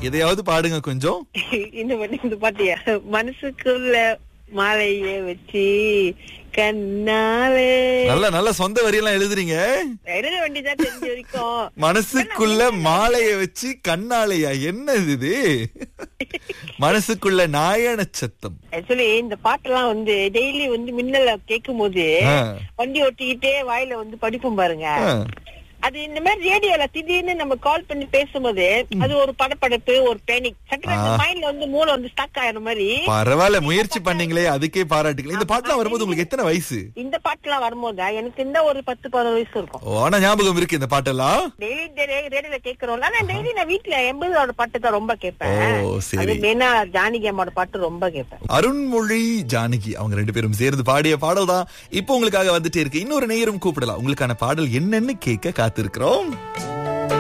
எதையாவது பாடுங்க கொஞ்சம் இந்த பண்ணி இந்த பாட்டியா மனசுக்குள்ள மாலைய வச்சு கண்ணாலே நல்ல நல்ல சொந்த வரியெல்லாம் எழுதுறீங்க எழுத வேண்டியதான் தெரிஞ்ச வரைக்கும் மனசுக்குள்ள மாலைய வச்சு கண்ணாலையா என்ன இது மனசுக்குள்ள நாயன சத்தம் ஆக்சுவலி இந்த பாட்டெல்லாம் வந்து டெய்லி வந்து மின்னல கேட்கும் போது ஆ. வண்டி ஓட்டிக்கிட்டே வாயில வந்து படிப்போம் பாருங்க ஆ. அது இந்த மாதிரி ரேடியோல திடீர்னு நம்ம கால் பண்ணி பேசும்போது அது ஒரு படப்படப்பு ஒரு பேனிக் சக்கர மைண்ட்ல வந்து மூளை வந்து ஸ்டக் ஆயிர மாதிரி பரவாயில்ல முயற்சி பண்ணீங்களே அதுக்கே பாராட்டுகள் இந்த பாட்டுலாம் வரும்போது உங்களுக்கு எத்தனை வயசு இந்த பாட்டுலாம் வரும்போது எனக்கு இந்த ஒரு பத்து பதினொரு வயசு இருக்கும் ஓ, ஆனா ஞாபகம் இருக்கு இந்த பாட்டெல்லாம் டெய்லி ரேடியோல கேக்குறோம்ல ஆனா டெய்லி நான் வீட்டுல எண்பதோட பாட்டு தான் ரொம்ப கேட்பேன் ஓ, சரி. அது மெயினா ஜானகி அம்மாவோட பாட்டு ரொம்ப கேட்பேன் அருண்மொழி ஜானகி அவங்க ரெண்டு பேரும் சேர்ந்து பாடிய பாடல் தான் இப்போ உங்களுக்காக வந்துட்டே இருக்கு இன்னொரு நேயரும் கூப்பிடலாம் உங்களுக்கான பாடல் என்னன்னு கேட்க காத்திருக்கிறோம்